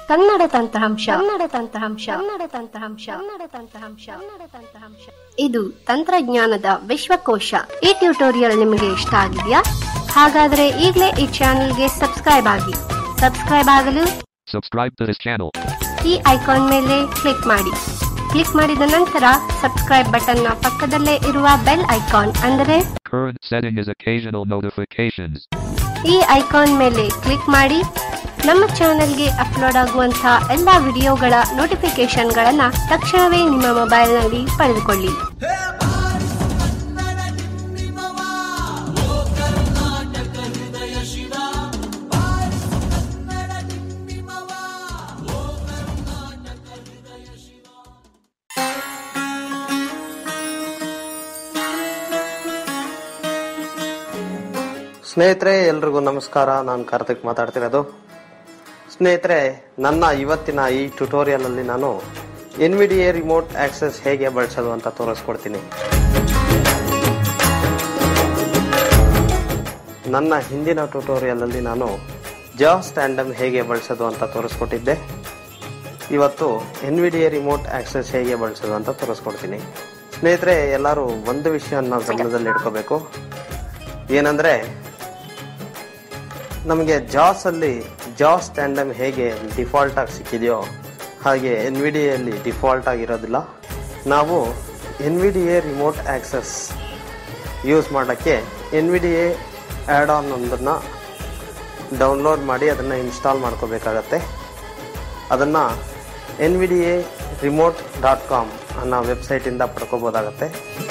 ಕನ್ನಡ ತಂತ್ರಾಂಶ ಕನ್ನಡ ತಂತ್ರಾಂಶ ಕನ್ನಡ ತಂತ್ರಾಂಶ ಕನ್ನಡ ತಂತ್ರಾಂಶ ಕನ್ನಡ ತಂತ್ರಾಂಶ ಇದು ತಂತ್ರಜ್ಞಾನದ ವಿಶ್ವಕೋಶ ಈ ಟ್ಯುಟೋರಿಯಲ್ ನಿಮಗೆ ಇಷ್ಟ ಆಗಿದೆಯಾ ಹಾಗಾದ್ರೆ ಈಗಲೇ ಈ ಚಾನೆಲ್ಗೆ ಸಬ್ಸ್ಕ್ರೈಬ್ ಆಗಿ ಸಬ್ಸ್ಕ್ರೈಬ್ ಆಗಲು Subscribe to this channel. ಈ ಐಕಾನ್ ಮೇಲೆ ಕ್ಲಿಕ್ ಮಾಡಿ ಕ್ಲಿಕ್ ಮಾಡಿದ ನಂತರ ಸಬ್ಸ್ಕ್ರೈಬ್ ಬಟನ್ನ ಪಕ್ಕದಲ್ಲೇ ಇರುವ ಬೆಲ್ ಐಕಾನ್ ಅಂದರೆ Current setting is occasional notifications. ಈ ಐಕಾನ್ ಮೇಲೆ ಕ್ಲಿಕ್ ಮಾಡಿ ನಮ್ಮ ಚಾನೆಲ್ಗೆ ಅಪ್ಲೋಡ್ ಆಗುವಂತಹ ಎಲ್ಲ ವಿಡಿಯೋಗಳ ನೋಟಿಫಿಕೇಶನ್ಗಳನ್ನು ತಕ್ಷಣವೇ ನಿಮ್ಮ ಮೊಬೈಲ್ನಲ್ಲಿ ಪಡೆದುಕೊಳ್ಳಿ ಸ್ನೇಹಿತರೆ ಎಲ್ರಿಗೂ ನಮಸ್ಕಾರ ನಾನು ಕಾರ್ತಿಕ್ ಮಾತಾಡ್ತಿರೋದು ಸ್ನೇಹಿತರೆ ನನ್ನ ಇವತ್ತಿನ ಈ ಟ್ಯುಟೋರಿಯಲ್ ಅಲ್ಲಿ ನಾನು N V D A remote access ಹೇಗೆ ಬಳಸೋದು ಅಂತ ತೋರಿಸ್ಕೊಡ್ತೀನಿ ನನ್ನ ಹಿಂದಿನ ಟ್ಯುಟೋರಿಯಲ್ ಅಲ್ಲಿ ನಾನು ಜಾವ್ ಸ್ಟ್ಯಾಂಡಮ್ ಹೇಗೆ ಬಳಸೋದು ಅಂತ ತೋರಿಸ್ಕೊಟ್ಟಿದ್ದೆ ಇವತ್ತು N V D A remote access ಹೇಗೆ ಬಳಸೋದು ಅಂತ ತೋರಿಸ್ಕೊಡ್ತೀನಿ ಸ್ನೇಹಿತರೆ ಎಲ್ಲರೂ ಒಂದು ವಿಷಯ ನಾವು ಗಮನದಲ್ಲಿ ಇಟ್ಕೋಬೇಕು ಏನಂದ್ರೆ ನಮಗೆ ಜಾಸ್ ಅಲ್ಲಿ ಜಾಸ್ ಸ್ಟ್ಯಾಂಡಮ್ ಹೇಗೆ ಡಿಫಾಲ್ಟ್ ಆಗಿ ಸಿಕ್ಕಿದೆಯೋ ಹಾಗೆ ಎನ್ ವಿ ಡಿ ಅಲ್ಲಿ ಡಿಫಾಲ್ಟ್ ಆಗಿರೋದಿಲ್ಲ ನಾವು N V D A remote access use ಮಾಡೋಕ್ಕೆ N V D A add on ಒಂದನ್ನು ಡೌನ್ಲೋಡ್ ಮಾಡಿ ಅದನ್ನು ಇನ್ಸ್ಟಾಲ್ ಮಾಡ್ಕೋಬೇಕಾಗತ್ತೆ ಅದನ್ನು N V D A remote dot com ಅನ್ನೋ ವೆಬ್ಸೈಟಿಂದ ಪಡ್ಕೋಬೋದಾಗತ್ತೆ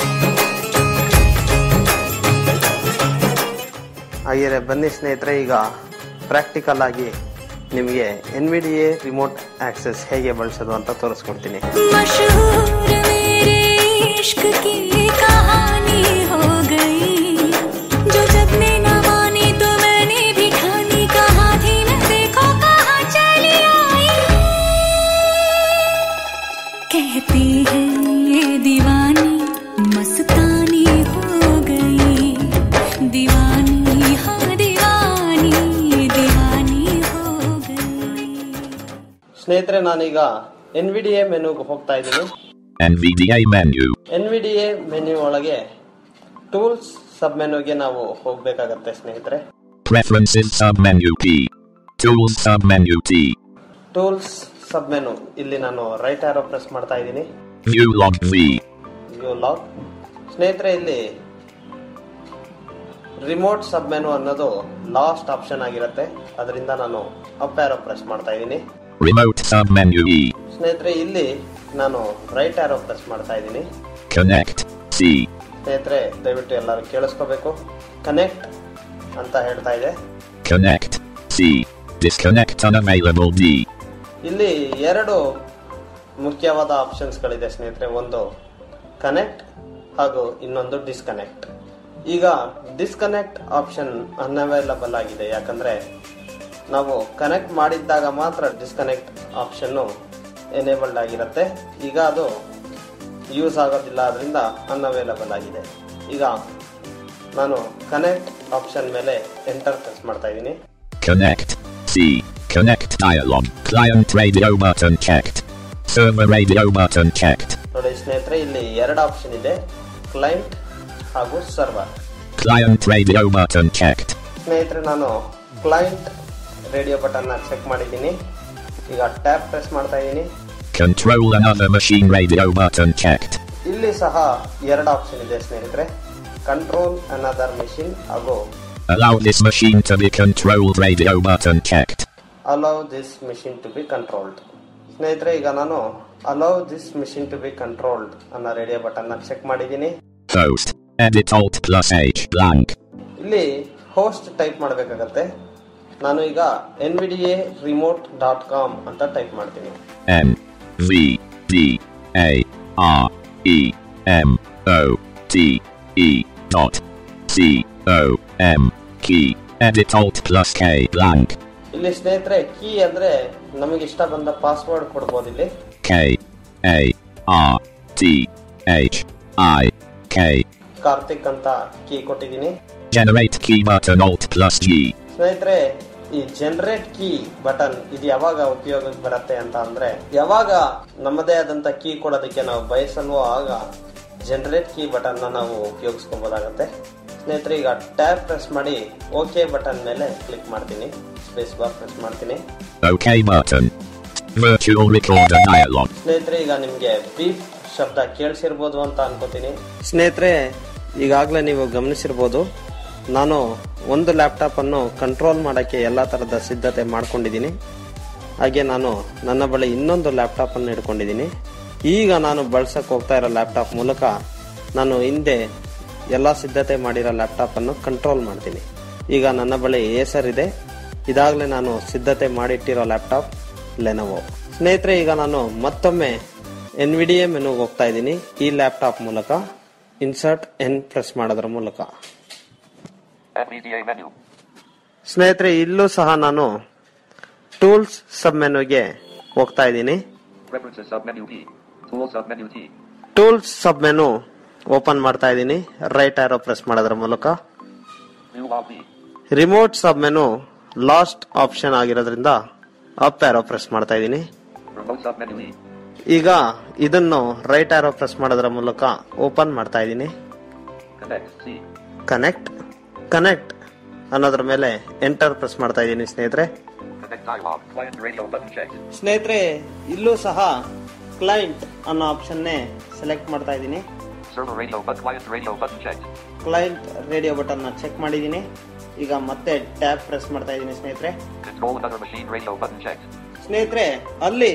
ಹಾಗೆಯೇ ಬನ್ನಿ ಸ್ನೇಹಿತರೆ ಈಗ ಪ್ರಾಕ್ಟಿಕಲ್ ಆಗಿ ನಿಮಗೆ N V D A remote access ಹೇಗೆ ಬಳಸೋದು ಅಂತ ತೋರಿಸ್ಕೊಡ್ತೀನಿ मशहूर मेरे इश्क की कहानी हो गई जो जग ने न मानी तो मैंने भी ठानी कहा थी न देखो कहाँ चली आई कहती है ये दीवानी मस्तानी हो गई दीवानी हाँ दीवानी दीवानी हो गई ಸ್ನೇಹಿತರೆ ನಾನೀಗ ಎನ್ ವಿ ಡಿ ಎ ಮೆನುಗೆ ಹೋಗ್ತಾ ಇದ್ದೀನಿ NVDA menu. ಎನ್ ವಿ ಡಿ ಎ ಮೆನ್ಯೂ ಒಳಗೆ ಟೂಲ್ಸ್ ಸಬ್ ಮೆನುಗೆ ನಾವು ಹೋಗಬೇಕಾಗತ್ತೆ ಸ್ನೇಹಿತರೆ Preferences submenu P. Tools submenu T. Tools sub menu ಇಲ್ಲಿ ನಾನು ರೈಟ್ ಆರೋ ಪ್ರೆಸ್ ಮಾಡ್ತಾ ಇದ್ದೀನಿ View log V. View log ಸ್ನೇಹಿತರೆ ಇಲ್ಲಿ ರಿಮೋಟ್ ಸಬ್ ಮೆನು ಅನ್ನೋದು ಲಾಸ್ಟ್ ಆಪ್ಷನ್ ಆಗಿರುತ್ತೆ ಅದರಿಂದ ನಾನು ಅಪ್ ಆರೋ ಪ್ರೆಸ್ ಮಾಡ್ತಾ ಇದ್ದೀನಿ Remote submenu E. ಸ್ನೇಹಿತರೆ ಇಲ್ಲಿ ನಾನು ರೈಟ್ ಆರೋ ಪ್ರೆಸ್ ಮಾಡ್ತಾ ಇದ್ದೀನಿ Connect C. ಸ್ನೇಹಿತರೆ ದಯವಿಟ್ಟು ಎಲ್ಲರೂ ಕೇಳಿಸ್ಕೋಬೇಕು ಕನೆಕ್ಟ್ ಅಂತ ಹೇಳ್ತಾ ಇದೆ Connect C. Disconnect unavailable D. ಇಲ್ಲಿ ಎರಡು ಮುಖ್ಯವಾದ ಆಪ್ಷನ್ಸ್ಗಳಿದೆ ಸ್ನೇಹಿತರೆ ಒಂದು ಕನೆಕ್ಟ್ ಹಾಗೂ ಇನ್ನೊಂದು ಡಿಸ್ಕನೆಕ್ಟ್ ಈಗ ಡಿಸ್ಕನೆಕ್ಟ್ ಆಪ್ಷನ್ ಅನ್ಅವೈಲಬಲ್ ಆಗಿದೆ ಯಾಕಂದ್ರೆ ನಾವು ಕನೆಕ್ಟ್ ಮಾಡಿದ್ದಾಗ ಮಾತ್ರ ಡಿಸ್ಕನೆಕ್ಟ್ ಆಪ್ಷನ್ನು ಎನೇಬಲ್ಡ್ ಆಗಿರುತ್ತೆ ಈಗ ಅದು ಯೂಸ್ ಆಗೋದಿಲ್ಲ ಅದರಿಂದ ಅನ್ಅವೈಲಬಲ್ ಆಗಿದೆ ಈಗ ನಾನು ಕನೆಕ್ಟ್ ಆಪ್ಷನ್ ಮೇಲೆ ಎಂಟರ್ ಪ್ರೆಸ್ ಮಾಡ್ತಾ ಇದ್ದೀನಿ Connect C. Connect dialog. Client radio button checked. Server radio button checked. ನೋಡಿ ಸ್ನೇಹಿತರೆ ಇಲ್ಲಿ ಎರಡು ಆಪ್ಷನ್ ಇದೆ ಕ್ಲೈಂಟ್ ಹಾಗೂ server Client radio button checked. ಸ್ನೇಹಿತರೆ ನಾನು ಕ್ಲೈಂಟ್ ರೇಡಿಯೋ ಬಟನ್ನ ಚೆಕ್ ಮಾಡಿದ್ದೀನಿ ಈಗ ಟ್ಯಾಪ್ ಪ್ರೆಸ್ ಮಾಡ್ತಾ ಇದ್ದೀನಿ Control another machine radio button checked. ಇಲ್ಲಿ ಸಹ ಎರಡು ಆಪ್ಷನ್ ಇದೆ ಸ್ನೇಹಿತರೆ ಕಂಟ್ರೋಲ್ ಅನದರ್ ಮಿಷಿನ್ ಹಾಗೂ Allow this machine to be controlled radio button checked. Allow this machine to be controlled ಸ್ನೇಹಿತರೆ ಈಗ ನಾನು allow this machine to be controlled ಅನ್ನೋ ರೇಡಿಯೋ ಬಟನ್ನ ಚೆಕ್ ಮಾಡಿದ್ದೀನಿ Host. Edit Alt plus H blank. ಇಲ್ಲಿ host type ಮಾಡಬೇಕಾಗತ್ತೆ ನಾನು ಈಗ N V D A remote dot com ಅಂತ ಟೈಪ್ ಮಾಡ್ತೀನಿ N V D A R E M O T E dot C O M key. Edit Alt plus K blank. ಇಲ್ಲಿ ಸ್ನೇಹಿತರೆ key ಅಂದ್ರೆ ನಮಗೆ ಇಷ್ಟ ಬಂದ ಪಾಸ್ವರ್ಡ್ ಕೊಡ್ಬೋದು ಇಲ್ಲಿ K A R T H I K. Karthik ಅಂತ ಕೀ ಕೊಟ್ಟಿದ್ದೀನಿ Generate key button Alt plus G. ಸ್ನೇಹಿತರೆ ಈ ಜನರೇಟ್ ಕೀ ಬಟನ್ ಇದು ಯಾವಾಗ ಉಪಯೋಗಕ್ಕೆ ಬರುತ್ತೆ ಅಂತ ಅಂದ್ರೆ ಯಾವಾಗ ನಮ್ಮದೇ ಆದಂತ ಕೀ ಕೊಡೋದಕ್ಕೆ ನಾವು ಬಯಸಲ್ವೋ ಆಗ ಜನರೇಟ್ ಕೀ ಬಟನ್ ನಾವು ಉಪಯೋಗಿಸ್ಕೋಬಹುದಾಗತ್ತೆ ಸ್ನೇಹಿತರೆ ಈಗ ಟ್ಯಾಬ್ ಪ್ರೆಸ್ ಮಾಡಿ ಓಕೆ ಬಟನ್ ಮೇಲೆ ಕ್ಲಿಕ್ ಮಾಡ್ತೀನಿ ಸ್ಪೇಸ್ ಬಾರ್ ಪ್ರೆಸ್ ಮಾಡ್ತೀನಿ OK button. Virtual recorder dialog. ಸ್ನೇಹಿತರೆ ಈಗ ನಿಮ್ಗೆ ಬೀಪ್ ಶಬ್ದ ಕೇಳಿಸಿರ್ಬೋದು ಅಂತ ಅನ್ಕೋತೀನಿ ಸ್ನೇಹಿತರೆ ಈಗಾಗಲೇ ನೀವು ಗಮನಿಸಿರ್ಬೋದು ನಾನು ಒಂದು ಲ್ಯಾಪ್ಟಾಪ್ ಅನ್ನು ಕಂಟ್ರೋಲ್ ಮಾಡೋಕ್ಕೆ ಎಲ್ಲ ಥರದ ಸಿದ್ಧತೆ ಮಾಡ್ಕೊಂಡಿದ್ದೀನಿ ಹಾಗೆ ನಾನು ನನ್ನ ಬಳಿ ಇನ್ನೊಂದು ಲ್ಯಾಪ್ಟಾಪ್ ಅನ್ನು ಇಟ್ಕೊಂಡಿದ್ದೀನಿ ಈಗ ನಾನು ಬಳಸಕ್ಕೆ ಹೋಗ್ತಾ ಇರೋ ಲ್ಯಾಪ್ಟಾಪ್ ಮೂಲಕ ನಾನು ಹಿಂದೆ ಎಲ್ಲ ಸಿದ್ಧತೆ ಮಾಡಿರೋ ಲ್ಯಾಪ್ಟಾಪ್ ಅನ್ನು ಕಂಟ್ರೋಲ್ ಮಾಡ್ತೀನಿ ಈಗ ನನ್ನ ಬಳಿ ಏಸರ್ ಇದೆ ಇದಾಗಲೇ ನಾನು ಸಿದ್ಧತೆ ಮಾಡಿಟ್ಟಿರೋ ಲ್ಯಾಪ್ಟಾಪ್ ಲೆನೋವೋ ಸ್ನೇಹಿತರೆ ಈಗ ನಾನು ಮತ್ತೊಮ್ಮೆ ಎನ್ ವಿ ಡಿ ಎ ಮೆನುಗೆ ಹೋಗ್ತಾ ಇದ್ದೀನಿ ಈ ಲ್ಯಾಪ್ಟಾಪ್ ಮೂಲಕ ಇನ್ಸರ್ಟ್ ಎನ್ ಪ್ರೆಸ್ ಮಾಡೋದ್ರ ಮೂಲಕ NVDA menu. ಸ್ನೇಹಿತರೆ ಇಲ್ಲೂ ಸಹ ನಾನು ಟೂಲ್ಸ್ ಸಬ್ ಮೆನುಗೆ ಹೋಗ್ತಾ ಇದ್ದೀನಿ Preferences submenu P. Tools submenu T. Tools sub menu open ಮಾಡ್ತಾ ಇದ್ದೀನಿ ರೈಟ್ ಆರೋ ಪ್ರೆಸ್ ಮಾಡೋದ್ರ ಮೂಲಕ New log V. Remote sub menu last option ಆಗಿರೋದ್ರಿಂದ ಅಪ್ ಆರೋ ಪ್ರೆಸ್ ಮಾಡ್ತಾ ಇದ್ದೀನಿ Remote submenu E. ಈಗ ಇದನ್ನು ರೈಟ್ ಆರೋ ಪ್ರೆಸ್ ಮಾಡೋದ್ರ ಮೂಲಕ ಓಪನ್ ಮಾಡ್ತಾ ಇದ್ದೀನಿ Connect C. ಕನೆಕ್ಟ್ ಕನೆಕ್ಟ್ ಅನ್ನೋದ್ರ ಮೇಲೆ ಎಂಟರ್ ಪ್ರೆಸ್ ಮಾಡ್ತಾ ಇದ್ದೀನಿ ಸ್ನೇಹಿತರೆ Connect dialog. Client radio button checked. ಸ್ನೇಹಿತರೆ ಇಲ್ಲೂ ಸಹ ಕ್ಲೈಂಟ್ ಅನ್ನೋ ಆಪ್ಷನ್ನೇ ಸೆಲೆಕ್ಟ್ ಮಾಡ್ತಾ ಇದ್ದೀನಿ Server radio but client radio button checked. Client radio button check ಮಾಡಿದ್ದೀನಿ ಈಗ ಮತ್ತೆ ಟ್ಯಾಬ್ ಪ್ರೆಸ್ ಮಾಡ್ತಾ ಇದ್ದೀನಿ ಸ್ನೇಹಿತರೆ Control another machine radio button checked. ಸ್ನೇಹಿತರೆ ಅಲ್ಲಿ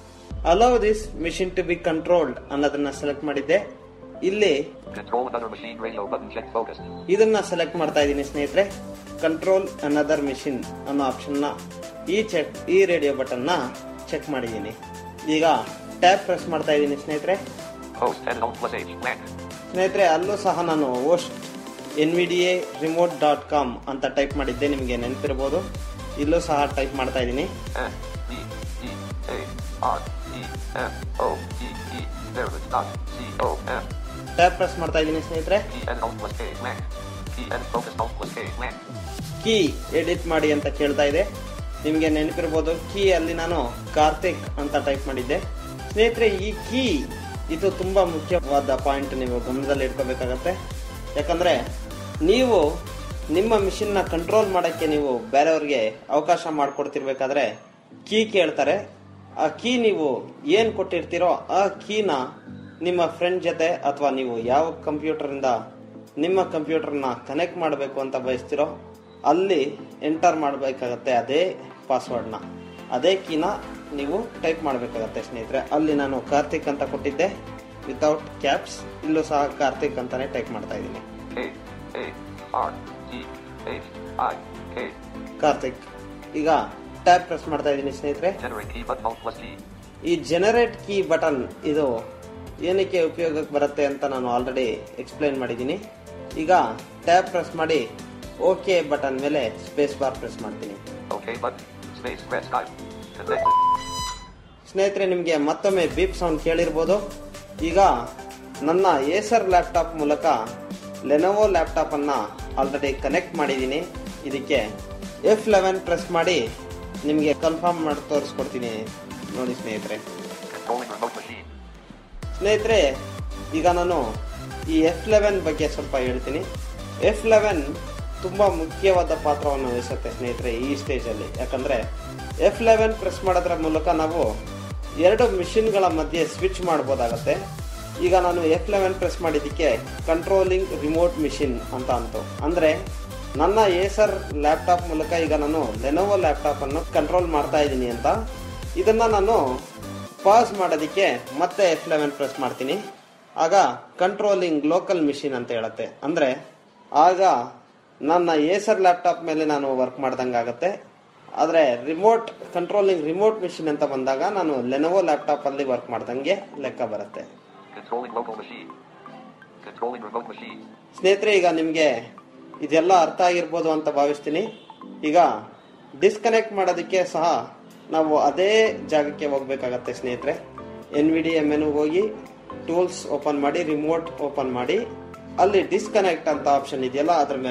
allow this machine to be controlled ಅನ್ನೋದನ್ನ ಸೆಲೆಕ್ಟ್ ಮಾಡಿದ್ದೆ ಇಲ್ಲಿ Control another machine radio button checked focused. ಇದನ್ನ ಸೆಲೆಕ್ಟ್ ಮಾಡ್ತಾ ಇದ್ದೀನಿ ಸ್ನೇಹಿತರೆ ಕಂಟ್ರೋಲ್ ಅನದರ್ ಮಿಷಿನ್ ಅನ್ನೋ ಆಪ್ಷನ್ ನ ಈ ಚೆಕ್ ಈ ರೇಡಿಯೋ ಬಟನ್ ನ ಚೆಕ್ ಮಾಡಿದ್ದೀನಿ ಈಗ ಟ್ಯಾಬ್ ಪ್ರೆಸ್ ಮಾಡ್ತಾ ಇದ್ದೀನಿ ಸ್ನೇಹಿತರೆ Host and alt plus H. Blank. ಸ್ನೇಹಿತರೆ ಅಲ್ಲೂ ಸಹ ನಾನು host N V D A remote dot com ಅಂತ ಟೈಪ್ ಮಾಡಿದ್ದೆ ನಿಮಗೆ ನೆನಪಿರ್ಬೋದು ಇಲ್ಲೂ ಸಹ ಟೈಪ್ ಮಾಡ್ತಾ ಇದ್ದೀನಿ N V E A R E M O E E. There is dot C O M. Tab press ಮಾಡ್ತಾ ಇದ್ದೀನಿ ಸ್ನೇಹಿತರೆ P N alt plus K. Blank. P N focus alt plus K. Blank. Key edit ಮಾಡಿ ಅಂತ ಕೇಳ್ತಾ ಇದೆ ನಿಮಗೆ ನೆನಪಿರ್ಬೋದು key ಅಲ್ಲಿ ನಾನು ಕಾರ್ತಿಕ್ ಅಂತ ಟೈಪ್ ಮಾಡಿದ್ದೆ ಸ್ನೇಹಿತರೆ ಈ ಕೀ ಇದು ತುಂಬಾ ಮುಖ್ಯವಾದ ಪಾಯಿಂಟ್ ನೀವು ಗಮನದಲ್ಲಿ ಇಟ್ಕೋಬೇಕಾಗತ್ತೆ ಯಾಕಂದ್ರೆ ನೀವು ನಿಮ್ಮ ಮಿಷಿನ್ ನ ಕಂಟ್ರೋಲ್ ಮಾಡಕ್ಕೆ ನೀವು ಬೇರೆಯವ್ರಿಗೆ ಅವಕಾಶ ಮಾಡಿಕೊಡ್ತಿರ್ಬೇಕಾದ್ರೆ ಕೀ ಕೇಳ್ತಾರೆ ಆ ಕೀ ನೀವು ಏನ್ ಕೊಟ್ಟಿರ್ತೀರೋ ಆ ಕೀನ ನಿಮ್ಮ ಫ್ರೆಂಡ್ ಜೊತೆ ಅಥವಾ ನೀವು ಯಾವ ಕಂಪ್ಯೂಟರ್ ಇಂದ ನಿಮ್ಮ ಕಂಪ್ಯೂಟರ್ನ ಕನೆಕ್ಟ್ ಮಾಡಬೇಕು ಅಂತ ಬಯಸ್ತಿರೋ ಅಲ್ಲಿ ಎಂಟರ್ ಮಾಡಬೇಕಾಗತ್ತೆ ಅದೇ ಪಾಸ್ವರ್ಡ್ನ ಅದೇ ಕೀನ ನೀವು ಟೈಪ್ ಮಾಡಬೇಕಾಗತ್ತೆ ಸ್ನೇಹಿತರೆ ಅಲ್ಲಿ ನಾನು ಕಾರ್ತಿಕ್ ಅಂತ ಕೊಟ್ಟಿದ್ದೆ ವಿತೌಟ್ ಕ್ಯಾಪ್ಸ್ ಇಲ್ಲೂ ಸಹ ಕಾರ್ತಿಕ್ ಅಂತಾನೆ ಟೈಪ್ ಮಾಡ್ತಾ ಇದ್ದೀನಿ K A R T H I K. Karthik ಈಗ ಟ್ಯಾಪ್ ಪ್ರೆಸ್ ಮಾಡ್ತಾ ಇದ್ದೀನಿ ಸ್ನೇಹಿತರೆ Generate key button alt plus T. ಈ ಜನರೇಟ್ ಕೀ ಬಟನ್ ಇದು ಏನಕ್ಕೆ ಉಪಯೋಗಕ್ಕೆ ಬರುತ್ತೆ ಅಂತ ನಾನು ಆಲ್ರೆಡಿ ಎಕ್ಸ್ಪ್ಲೈನ್ ಮಾಡಿದ್ದೀನಿ ಈಗ ಟ್ಯಾಬ್ ಪ್ರೆಸ್ ಮಾಡಿ ಓಕೆ ಬಟನ್ ಮೇಲೆ ಸ್ಪೇಸ್ ಬಾರ್ ಪ್ರೆಸ್ ಮಾಡ್ತೀನಿ OK button. Space press Skype. Connected. ಸ್ನೇಹಿತರೆ ನಿಮಗೆ ಮತ್ತೊಮ್ಮೆ ಬೀಪ್ ಸೌಂಡ್ ಕೇಳಿರ್ಬೋದು ಈಗ ನನ್ನ ಏಸರ್ ಲ್ಯಾಪ್ಟಾಪ್ ಮೂಲಕ ಲೆನೋವೋ ಲ್ಯಾಪ್ಟಾಪ್ ಅನ್ನ ಆಲ್ರೆಡಿ ಕನೆಕ್ಟ್ ಮಾಡಿದ್ದೀನಿ ಇದಕ್ಕೆ ಎಫ್ ಲೆವೆನ್ ಪ್ರೆಸ್ ಮಾಡಿ ನಿಮಗೆ ಕನ್ಫರ್ಮ್ ಮಾಡಿ ತೋರಿಸ್ಕೊಡ್ತೀನಿ ನೋಡಿ ಸ್ನೇಹಿತರೆ Controlling remote machine. ಸ್ನೇಹಿತರೆ ಈಗ ನಾನು ಈ ಎಫ್ ಲೆವೆನ್ ಬಗ್ಗೆ ಸ್ವಲ್ಪ ಹೇಳ್ತೀನಿ ಎಫ್ ಲೆವೆನ್ ತುಂಬಾ ಮುಖ್ಯವಾದ ಪಾತ್ರವನ್ನು ವಹಿಸುತ್ತೆ ಸ್ನೇಹಿತರೆ ಈ ಸ್ಟೇಜಲ್ಲಿ ಯಾಕಂದ್ರೆ ಎಫ್ ಲೆವೆನ್ ಪ್ರೆಸ್ ಮಾಡೋದ್ರ ಮೂಲಕ ನಾವು ಎರಡು ಮಿಷಿನ್ಗಳ ಮಧ್ಯೆ ಸ್ವಿಚ್ ಮಾಡ್ಬೋದಾಗತ್ತೆ ಈಗ ನಾನು ಎಫ್ ಲೆವೆನ್ ಪ್ರೆಸ್ ಮಾಡಿದ್ದಕ್ಕೆ ಕಂಟ್ರೋಲಿಂಗ್ ರಿಮೋಟ್ ಮಿಷಿನ್ ಅಂತ ಅಂತು ಅಂದ್ರೆ ನನ್ನ ಏಸರ್ ಲ್ಯಾಪ್ಟಾಪ್ ಮೂಲಕ ಈಗ ನಾನು ಲೆನೋವೋ ಲ್ಯಾಪ್ಟಾಪ್ ಅನ್ನು ಕಂಟ್ರೋಲ್ ಮಾಡ್ತಾ ಇದ್ದೀನಿ ಅಂತ ಇದನ್ನ ನಾನು ಪಾಸ್ ಮಾಡೋದಕ್ಕೆ ಮತ್ತೆ ಎಫ್ ಲೆವೆನ್ ಪ್ರೆಸ್ ಮಾಡ್ತೀನಿ ಆಗ ಕಂಟ್ರೋಲಿಂಗ್ ಲೋಕಲ್ ಮಿಷಿನ್ ಅಂತ ಹೇಳುತ್ತೆ ಅಂದ್ರೆ ಆಗ ನನ್ನ ಏಸರ್ ಲ್ಯಾಪ್ಟಾಪ್ ಮೇಲೆ ನಾನು ವರ್ಕ್ ಮಾಡ್ದಂಗೆ ಆಗುತ್ತೆ ಆದರೆ ರಿಮೋಟ್ ಕಂಟ್ರೋಲಿಂಗ್ ರಿಮೋಟ್ ಮಿಷಿನ್ ಅಂತ ಬಂದಾಗ ನಾನು ಲೆನೋವೋ ಲ್ಯಾಪ್ಟಾಪ್ ಅಲ್ಲಿ ವರ್ಕ್ ಮಾಡ್ದಂಗೆ ಲೆಕ್ಕ ಬರುತ್ತೆ Controlling local machine. Controlling remote machine. ಸ್ನೇಹಿತರೆ ಈಗ ನಿಮಗೆ ಇದೆಲ್ಲ ಅರ್ಥ ಆಗಿರ್ಬೋದು ಅಂತ ಭಾವಿಸ್ತೀನಿ ಈಗ ಡಿಸ್ಕನೆಕ್ಟ್ ಮಾಡೋದಕ್ಕೆ ಸಹ ನಾವು ಅದೇ ಜಾಗಕ್ಕೆ ಹೋಗ್ಬೇಕಾಗತ್ತೆ ಸ್ನೇಹಿತರೆ ಎನ್ ವಿ ಡಿ ಎಮ್ ಹೋಗಿ ಟೂಲ್ಸ್ ಓಪನ್ ಮಾಡಿ ರಿಮೋಟ್ ಓಪನ್ ಮಾಡಿ ಅಲ್ಲಿ ಡಿಸ್ಕನೆಕ್ಟ್ ಅಂತ ಆಪ್ಷನ್ ಇದೆಯಲ್ಲ ಅದ್ರ ಮೇಲೆ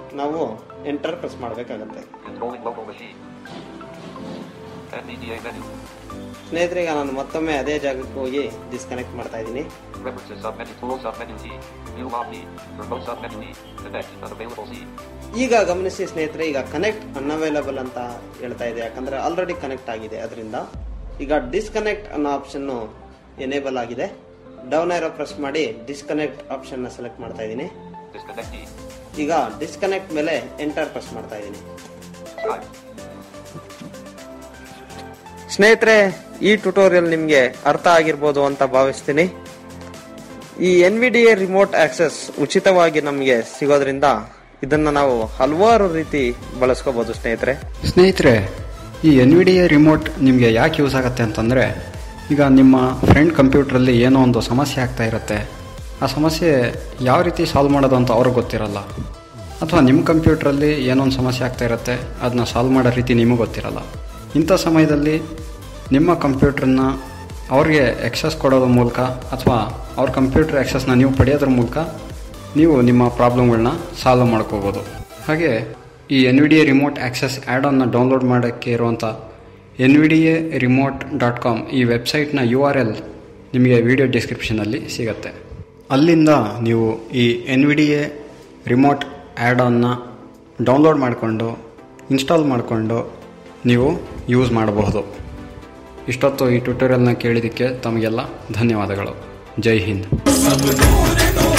ನಾವು ಎಂಟರ್ ಪ್ರೆಸ್ ಮಾಡಬೇಕಾಗತ್ತೆ Controlling local machine. NVDA menu. ಸ್ನೇಹಿತರೆ ಈಗ ನಾನು ಮತ್ತೊಮ್ಮೆ ಅದೇ ಜಾಗಕ್ಕೆ ಹೋಗಿ ಡಿಸ್ಕನೆಕ್ಟ್ ಮಾಡ್ತಾ ಇದ್ದೀನಿ References submenu. Tool submenu C. View log E. Remote submenu E. Connect. Unavailable C. ಈಗ ಗಮನಿಸಿ ಸ್ನೇಹಿತರೆ ಈಗ ಕನೆಕ್ಟ್ ಅನ್ಅವೈಲಬಲ್ ಅಂತ ಹೇಳ್ತಾ ಇದೆ ಯಾಕಂದ್ರೆ ಆಲ್ರೆಡಿ ಕನೆಕ್ಟ್ ಆಗಿದೆ ಅದರಿಂದ ಈಗ ಡಿಸ್ಕನೆಕ್ಟ್ ಅನ್ನೋ ಆಪ್ಷನ್ ಎನೇಬಲ್ ಆಗಿದೆ ಡೌನ್ ಏರೋ ಪ್ರೆಸ್ ಮಾಡಿ ಡಿಸ್ಕನೆಕ್ಟ್ ಆಪ್ಷನ್ ನ ಸೆಲೆಕ್ಟ್ ಮಾಡ್ತಾ ಇದ್ದೀನಿ Disconnect E. ಈಗ ಡಿಸ್ಕನೆಕ್ಟ್ ಮೇಲೆ ಎಂಟರ್ ಪ್ರೆಸ್ ಮಾಡ್ತಾ ಇದ್ದೀನಿ Skype. ಸ್ನೇಹಿತರೆ ಈ ಟ್ಯುಟೋರಿಯಲ್ ನಿಮಗೆ ಅರ್ಥ ಆಗಿರ್ಬೋದು ಅಂತ ಭಾವಿಸ್ತೀನಿ ಈ N V D A remote access ಉಚಿತವಾಗಿ ನಮಗೆ ಸಿಗೋದ್ರಿಂದ ಇದನ್ನ ನಾವು ಹಲವಾರು ರೀತಿ ಬಳಸ್ಕೋಬಹುದು ಸ್ನೇಹಿತರೆ ಸ್ನೇಹಿತರೆ ಈ N V D A remote ನಿಮಗೆ ಯಾಕೆ ಯೂಸ್ ಆಗುತ್ತೆ ಅಂತಂದರೆ ಈಗ ನಿಮ್ಮ ಫ್ರೆಂಡ್ ಕಂಪ್ಯೂಟ್ರಲ್ಲಿ ಏನೋ ಒಂದು ಸಮಸ್ಯೆ ಆಗ್ತಾ ಇರುತ್ತೆ ಆ ಸಮಸ್ಯೆ ಯಾವ ರೀತಿ ಸಾಲ್ವ್ ಮಾಡೋದು ಅಂತ ಅವ್ರಿಗೆ ಗೊತ್ತಿರಲ್ಲ ಅಥವಾ ನಿಮ್ಮ ಕಂಪ್ಯೂಟ್ರಲ್ಲಿ ಏನೋ ಒಂದು ಸಮಸ್ಯೆ ಆಗ್ತಾ ಇರುತ್ತೆ ಅದನ್ನ ಸಾಲ್ವ್ ಮಾಡೋ ರೀತಿ ನಿಮಗೆ ಗೊತ್ತಿರಲ್ಲ ಇಂಥ ಸಮಯದಲ್ಲಿ ನಿಮ್ಮ ಕಂಪ್ಯೂಟ್ರನ್ನ ಅವ್ರಿಗೆ ಎಕ್ಸಸ್ ಕೊಡೋದ್ರ ಮೂಲಕ ಅಥವಾ ಅವ್ರ ಕಂಪ್ಯೂಟರ್ ಎಕ್ಸಸ್ನ ನೀವು ಪಡೆಯೋದ್ರ ಮೂಲಕ ನೀವು ನಿಮ್ಮ ಪ್ರಾಬ್ಲಮ್ಗಳನ್ನ ಸಾಲ್ವ್ ಮಾಡ್ಕೋಬೋದು ಹಾಗೆ ಈ N V D A remote access add ಆನ್ನ ಡೌನ್ಲೋಡ್ ಮಾಡೋಕ್ಕೆ ಇರುವಂಥ N V D A remote dot com ಈ ವೆಬ್ಸೈಟ್ನ ಯು ಆರ್ ಎಲ್ ನಿಮಗೆ ವಿಡಿಯೋ ಡಿಸ್ಕ್ರಿಪ್ಷನಲ್ಲಿ ಸಿಗುತ್ತೆ ಅಲ್ಲಿಂದ ನೀವು ಈ N V D A remote add ಆನ್ನ ಡೌನ್ಲೋಡ್ ಮಾಡಿಕೊಂಡು ಇನ್ಸ್ಟಾಲ್ ಮಾಡಿಕೊಂಡು ನೀವು ಯೂಸ್ ಮಾಡಬಹುದು ಇಷ್ಟೊತ್ತು ಈ ಟ್ಯುಟೋರಿಯಲ್ನ ಕೇಳಿದ್ದಕ್ಕೆ ತಮಗೆಲ್ಲ ಧನ್ಯವಾದಗಳು ಜೈ ಹಿಂದ್